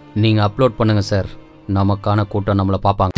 நீங்கள் அப்லோட் பண்ணுங்கள் சார் நமக்கான கூட்டம் நம்மளை பார்ப்பாங்க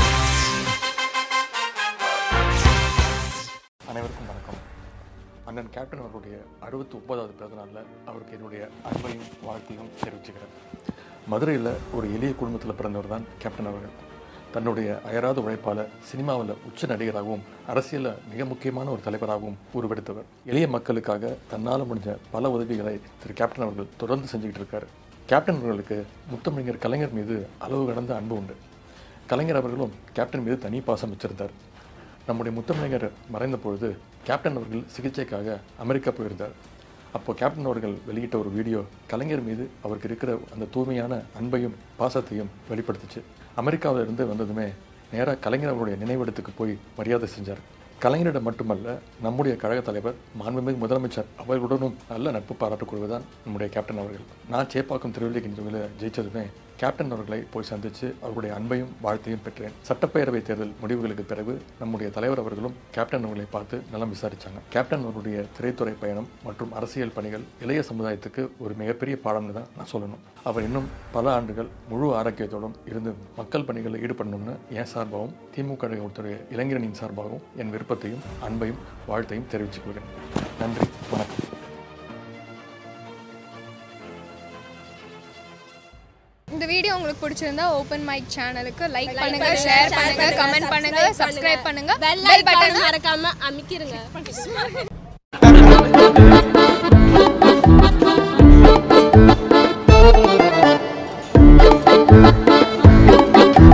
அனைவருக்கும் வணக்கம் அண்ணன் கேப்டன் அவர்களுடைய அறுபத்தி ஒன்பதாவது பிறந்தநாளில் அவருக்கு என்னுடைய அன்பையும் வாழ்த்தையும் தெரிவிச்சுக்கிறேன் மதுரையில் ஒரு எளிய குடும்பத்தில் பிறந்தவர் தான் கேப்டன் அவர்கள் தன்னுடைய அயராத உழைப்பால் சினிமாவில் உச்ச நடிகராகவும் அரசியலில் மிக முக்கியமான ஒரு தலைவராகவும் உருவெடுத்தவர் எளிய மக்களுக்காக தன்னால் முடிஞ்ச பல உதவிகளை திரு கேப்டன் அவர்கள் தொடர்ந்து செஞ்சுக்கிட்டு இருக்காரு கேப்டன் அவர்களுக்கு முத்தமிழர் கலைஞர் மீது அளவு கடந்த அன்பு உண்டு கலைஞர் அவர்களும் கேப்டன் மீது தனி பாசம் வச்சிருந்தார் நம்முடைய முத்தமிழர் மறைந்த பொழுது கேப்டன் அவர்கள் சிகிச்சைக்காக அமெரிக்கா போயிருந்தார் அப்போ கேப்டன் அவர்கள் வெளியிட்ட ஒரு வீடியோ கலைஞர் மீது அவருக்கு இருக்கிற அந்த தூய்மையான அன்பையும் பாசத்தையும் வெளிப்படுத்துச்சு அமெரிக்காவில இருந்து வந்ததுமே நேராக கலைஞர் அவருடைய நினைவிடத்துக்கு போய் மரியாதை செஞ்சார் கலைஞரிடம் மட்டுமல்ல நம்முடைய கழக தலைவர் மாண்புமிகு முதலமைச்சர் அவர்களுடனும் நல்ல நட்பு பாராட்டக்கூடியதான் நம்முடைய கேப்டன் அவர்கள் நான் சேப்பாக்கம் திருவள்ளிக்கணி தொகுதியில் ஜெயிச்சதுமே கேப்டன் அவர்களை போய் சந்தித்து அவருடைய அன்பையும் வாழ்த்தையும் பெற்றேன் சட்டப்பேரவை தேர்தல் முடிவுகளுக்கு பிறகு நம்முடைய தலைவர் அவர்களும் கேப்டன் அவர்களை பார்த்து நலம் விசாரிச்சாங்க கேப்டன் அவருடைய திரைத்துறை பயணம் மற்றும் அரசியல் பணிகள் இளைய சமுதாயத்துக்கு ஒரு மிகப்பெரிய பாடம்னு தான் நான் சொல்லணும் அவர் இன்னும் பல ஆண்டுகள் முழு ஆரோக்கியத்தோடும் இருந்து மக்கள் பணிகளில் ஈடுபடணும்னு என் சார்பாகவும் திமுக கழகத்துடைய இளைஞரணியின் சார்பாகவும் என் விருப்பத்தையும் அன்பையும் வாழ்த்தையும் தெரிவித்துக் கொள்கிறேன் நன்றி வணக்கம் இந்த வீடியோ உங்களுக்கு பிடிச்சிருந்தா ஓப்பன் மைக் சேனலுக்கு லைக் பண்ணுங்க ஷேர் பண்ணுங்க கமெண்ட் பண்ணுங்க சப்ஸ்கிரைப் பண்ணுங்க பெல் பெல் ஐகான் பட்டன் மறக்காம அமைக்கிருங்க